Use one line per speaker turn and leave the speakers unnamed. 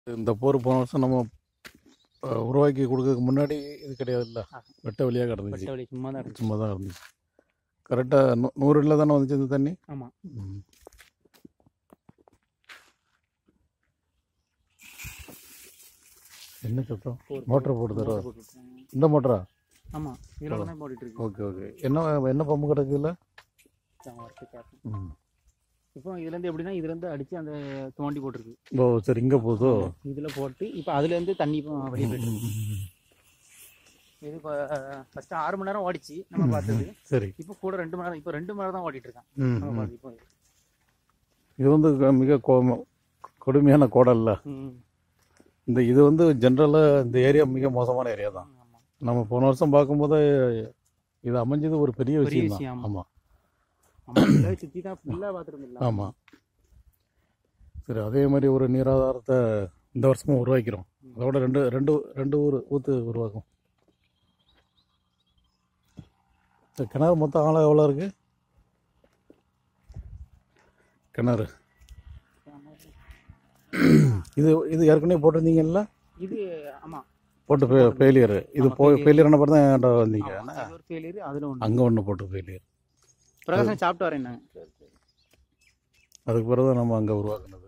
இந்த போர் போன வருஷம் நம்ம அஹ், உருவாக்கி கொடுக்கறதுக்கு முன்னாடி இது கிடையாதுல்ல
ஆ.
வெட்ட வழியாக கிடந்துச்சு
வெட்ட வழி சும்மா தான் இருந்துச்சு
சும்மா தான் இருந்துச்சு கரெக்டாக நூ நூறு இல்லை தானே வந்துச்சு இந்த தண்ணி
ஆமா
ம். என்ன சத்தம்
போர்
மோட்டர் போட்டு தருவா
மோட்டர் போட்டுருக்காங்க.
இந்த மோட்டரா
ஆமா இதோட தான் போட்டுட்டு இருக்கு
ஓகே ஓகே என்ன என்ன பம்பு கிடக்குதுல்ல
ஆமா, இருக்கு, கேப்பு.
ம்
இப்போ இதுல இருந்து எப்படின்னா இதுல இருந்து அடிச்சு அந்த தோண்டி போட்டிருக்கு
ஓ சரி இங்கே போதோ
இதுல போட்டு இப்போ அதுல இருந்து தண்ணி இப்போ வெளியே போயிட்டு இருக்கு. இது ஃபர்ஸ்ட் ஆறு மணி நேரம் ஓடிச்சு நம்ம பார்த்தது
சரி
இப்போ கூட ரெண்டு மணி நேரம் இப்போ ரெண்டு மணி நேரம் தான் ஓடிட்டு இருக்கான்
ம்
நம்ம
ம்.
பார்த்து இப்போ
இது வந்து க- மிக கொ- கொடுமையான கோடல்ல
ம்,
இந்த இது வந்து ஜென்ரலாக இந்த ஏரியா மிக மோசமான ஏரியா தான்
ஆமா
நம்ம போன வருஷம் பார்க்கும்போது இது அமைஞ்சது ஒரு பெரிய
பெரிய
விஷயம்
விஷயம்,
தான்
ஆமா.
ஆமாம்
ஆமா ஃபுல்லாக சுற்றி தான் ஃபுல்லாக பார்த்துருந்தோம்
ஆமாம் சரி அதே மாதிரி ஒரு நீராதாரத்தை இந்த வருஷமும் உருவாக்கிறோம் அதோட ரெண்டு ரெண்டு ரெண்டு ஊர் ஊற்று உருவாக்கும் இந்த கிணறு மொத்தம் ஆழம் எவ்வளோ இருக்கு கிணறு இது இது ஏற்கனவே போட்டிருந்தீங்கல்ல
இது ஆமா
போட்டு ஃபெயிலியர் இது
ஆமா,
போ
failure.
ஃபெயிலியர் அப்புறம் தான் என்கிட்ட வந்தீங்க
ஆமா, இது ஒரு ஃபெயிலியர் அதுல ஒன்று
அங்கே ஒன்று போட்டு ஃபெயிலியர்
பிரகாசம் சாப்பிட்டு வரேன் நாங்கள்
அதுக்கு பிறகு தான் நம்ம அங்கே உருவாக்குனது